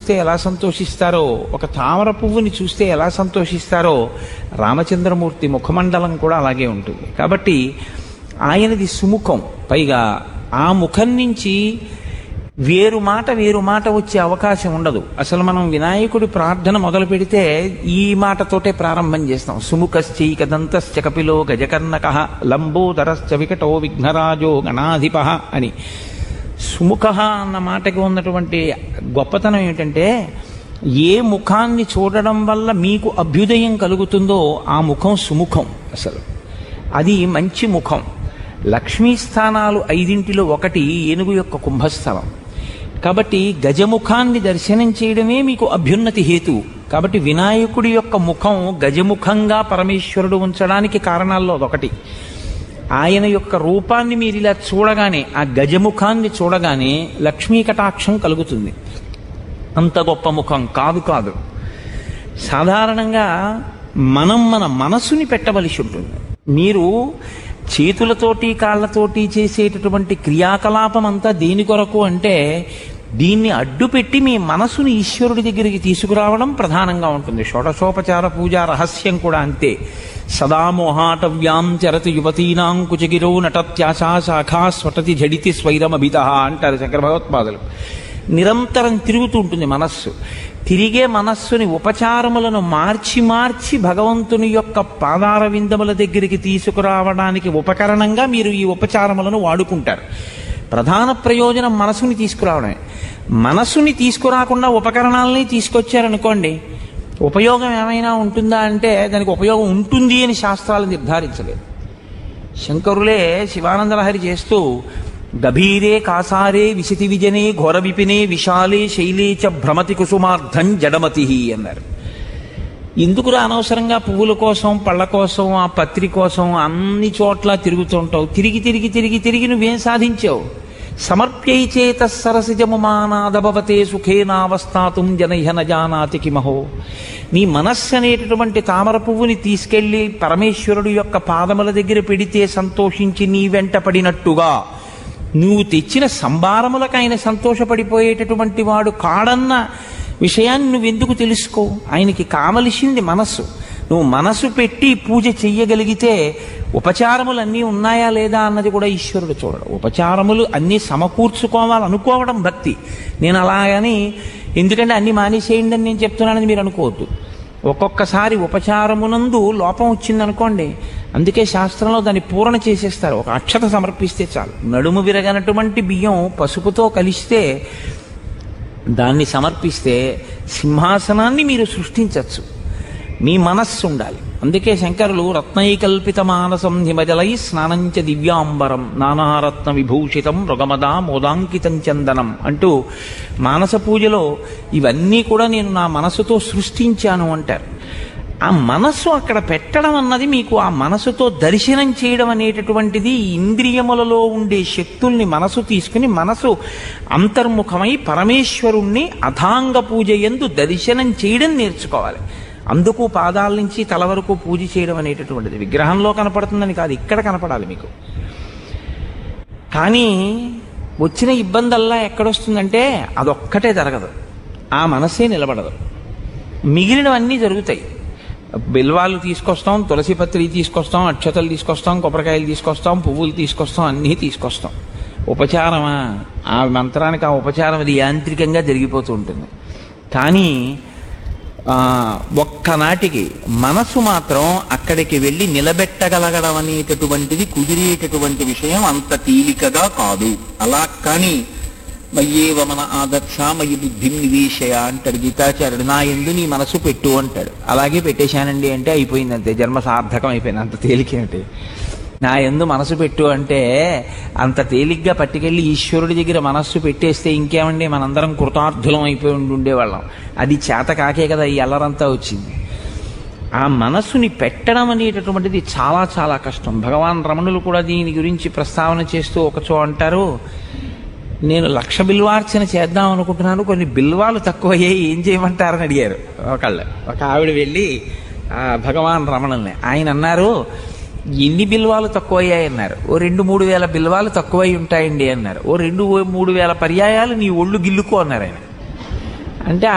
చూస్తే ఎలా సంతోషిస్తారో ఒక తామర పువ్వుని చూస్తే ఎలా సంతోషిస్తారో రామచంద్రమూర్తి ముఖమండలం కూడా అలాగే ఉంటుంది కాబట్టి ఆయనది సుముఖం పైగా ఆ ముఖం నుంచి వేరు మాట వేరు మాట వచ్చే అవకాశం ఉండదు అసలు మనం వినాయకుడి ప్రార్థన మొదలు పెడితే ఈ మాటతోటే ప్రారంభం చేస్తాం సుముఖశ్చైక దంతశ్చ కపిలో గజకర్ణక లంబోదరశ్చ వికటో విఘ్నరాజో గణాధిప అని సుముఖ అన్న మాటకి ఉన్నటువంటి గొప్పతనం ఏమిటంటే ఏ ముఖాన్ని చూడడం వల్ల మీకు అభ్యుదయం కలుగుతుందో ఆ ముఖం సుముఖం అసలు అది మంచి ముఖం లక్ష్మీ స్థానాలు ఐదింటిలో ఒకటి ఏనుగు యొక్క కుంభస్థలం కాబట్టి గజముఖాన్ని దర్శనం చేయడమే మీకు అభ్యున్నతి హేతు కాబట్టి వినాయకుడి యొక్క ముఖం గజముఖంగా పరమేశ్వరుడు ఉంచడానికి కారణాల్లో అదొకటి ఆయన యొక్క రూపాన్ని మీరు ఇలా చూడగానే ఆ గజముఖాన్ని చూడగానే లక్ష్మీ కటాక్షం కలుగుతుంది అంత గొప్ప ముఖం కాదు కాదు సాధారణంగా మనం మన మనసుని పెట్టవలసి ఉంటుంది మీరు చేతులతోటి కాళ్ళతోటి చేసేటటువంటి క్రియాకలాపం అంతా దేని కొరకు అంటే దీన్ని అడ్డుపెట్టి మీ మనసుని ఈశ్వరుడి దగ్గరికి తీసుకురావడం ప్రధానంగా ఉంటుంది షోడశోపచార పూజ రహస్యం కూడా అంతే సదా మోహాటవ్యాం చరతి యువతీనాం కుచగిరో నటత్యాశా శాఖా స్వటతి జడితి స్వైరమభిత అంటారు శంకర భగవత్పాదులు నిరంతరం తిరుగుతూ ఉంటుంది మనస్సు తిరిగే మనస్సుని ఉపచారములను మార్చి మార్చి భగవంతుని యొక్క పాదార విందముల దగ్గరికి తీసుకురావడానికి ఉపకరణంగా మీరు ఈ ఉపచారములను వాడుకుంటారు ప్రధాన ప్రయోజనం మనసుని తీసుకురావడమే మనసుని తీసుకురాకుండా ఉపకరణాలని తీసుకొచ్చారనుకోండి ఉపయోగం ఏమైనా ఉంటుందా అంటే దానికి ఉపయోగం ఉంటుంది అని శాస్త్రాలు నిర్ధారించలేదు శంకరులే శివానందలహరి చేస్తూ గభీరే కాసారే విశతి విజనే ఘోర విపినే విశాలే శైలే చ భ్రమతి కుసుమార్థం జడమతి అన్నారు ఎందుకురా అనవసరంగా పువ్వుల కోసం పళ్ళ కోసం ఆ పత్రి కోసం అన్ని చోట్ల తిరుగుతుంటావు తిరిగి తిరిగి తిరిగి తిరిగి నువ్వేం సాధించావు సమర్ప్యై చేత సరసిజము మానాదభవతే సుఖేనావస్థాతుం జనహ నజానాతి కిమహో నీ మనస్సు అనేటటువంటి తామర పువ్వుని తీసుకెళ్లి పరమేశ్వరుడు యొక్క పాదముల దగ్గర పెడితే సంతోషించి నీ వెంట పడినట్టుగా నువ్వు తెచ్చిన సంభారములకు ఆయన సంతోషపడిపోయేటటువంటి వాడు కాడన్న విషయాన్ని నువ్వెందుకు తెలుసుకో ఆయనకి కావలసింది మనస్సు నువ్వు మనసు పెట్టి పూజ చెయ్యగలిగితే ఉపచారములు అన్నీ ఉన్నాయా లేదా అన్నది కూడా ఈశ్వరుడు చూడడు ఉపచారములు అన్నీ సమకూర్చుకోవాలనుకోవడం భక్తి నేను అలాగని ఎందుకంటే అన్ని మానేసేయండి అని నేను చెప్తున్నానని మీరు అనుకోవద్దు ఒక్కొక్కసారి ఉపచారమునందు లోపం వచ్చిందనుకోండి అందుకే శాస్త్రంలో దాన్ని పూరణ చేసేస్తారు ఒక అక్షత సమర్పిస్తే చాలు నడుము విరగనటువంటి బియ్యం పసుపుతో కలిస్తే దాన్ని సమర్పిస్తే సింహాసనాన్ని మీరు సృష్టించవచ్చు మీ మనస్సు ఉండాలి అందుకే శంకరులు రత్నైకల్పిత మానసం హిమజలై స్నానంచ దివ్యాంబరం నానారత్న విభూషితం మృగమదా మోదాంకితం చందనం అంటూ మానస పూజలో ఇవన్నీ కూడా నేను నా మనసుతో సృష్టించాను అంటారు ఆ మనస్సు అక్కడ పెట్టడం అన్నది మీకు ఆ మనసుతో దర్శనం చేయడం అనేటటువంటిది ఇంద్రియములలో ఉండే శక్తుల్ని మనసు తీసుకుని మనసు అంతర్ముఖమై పరమేశ్వరుణ్ణి అథాంగ పూజ ఎందు దర్శనం చేయడం నేర్చుకోవాలి అందుకు పాదాల నుంచి తల వరకు పూజ చేయడం అనేటటువంటిది విగ్రహంలో కనపడుతుందని కాదు ఇక్కడ కనపడాలి మీకు కానీ వచ్చిన ఇబ్బందల్లా ఎక్కడొస్తుందంటే అదొక్కటే జరగదు ఆ మనసే నిలబడదు మిగిలినవన్నీ జరుగుతాయి బిల్వాలు తీసుకొస్తాం తులసి పత్రి తీసుకొస్తాం అక్షతలు తీసుకొస్తాం కొబ్బరికాయలు తీసుకొస్తాం పువ్వులు తీసుకొస్తాం అన్నీ తీసుకొస్తాం ఉపచారమా ఆ మంత్రానికి ఆ ఉపచారం అది యాంత్రికంగా జరిగిపోతూ ఉంటుంది కానీ ఆ, ఒక్కనాటికి మనసు మాత్రం అక్కడికి వెళ్ళి నిలబెట్టగలగడం అనేటటువంటిది కుదిరేటటువంటి విషయం అంత తేలికగా కాదు అలా కానీ మయ్యేవ మన ఆదర్శ మయ్యి బుద్ధిం నివేశయ అంటాడు గీతాచార్యుడు నా ఎందు నీ మనసు పెట్టు అంటాడు అలాగే పెట్టేశానండి అంటే అయిపోయింది అంతే జన్మ సార్థకం అయిపోయింది అంత తేలికేమిటి నా ఎందు మనసు పెట్టు అంటే అంత తేలిగ్గా పట్టుకెళ్ళి ఈశ్వరుడి దగ్గర మనస్సు పెట్టేస్తే ఇంకేమండి మనందరం కృతార్థులం అయిపోయి ఉండి ఉండేవాళ్ళం అది చేత కాకే కదా ఈ అల్లరంతా వచ్చింది ఆ మనస్సుని పెట్టడం అనేటటువంటిది చాలా చాలా కష్టం భగవాన్ రమణులు కూడా దీని గురించి ప్రస్తావన చేస్తూ ఒకచో అంటారు నేను లక్ష బిల్వార్చన చేద్దాం అనుకుంటున్నాను కొన్ని బిల్వాలు తక్కువయ్యాయి ఏం చేయమంటారని అడిగారు ఒకళ్ళు ఒక ఆవిడ వెళ్ళి ఆ భగవాన్ రమణుల్ని ఆయన అన్నారు ఎన్ని బిల్వాలు తక్కువయ్యాయి అన్నారు ఓ రెండు మూడు వేల బిల్వాలు తక్కువై ఉంటాయండి అన్నారు ఓ రెండు మూడు వేల పర్యాయాలు నీ ఒళ్ళు గిల్లుకో అన్నారు ఆయన అంటే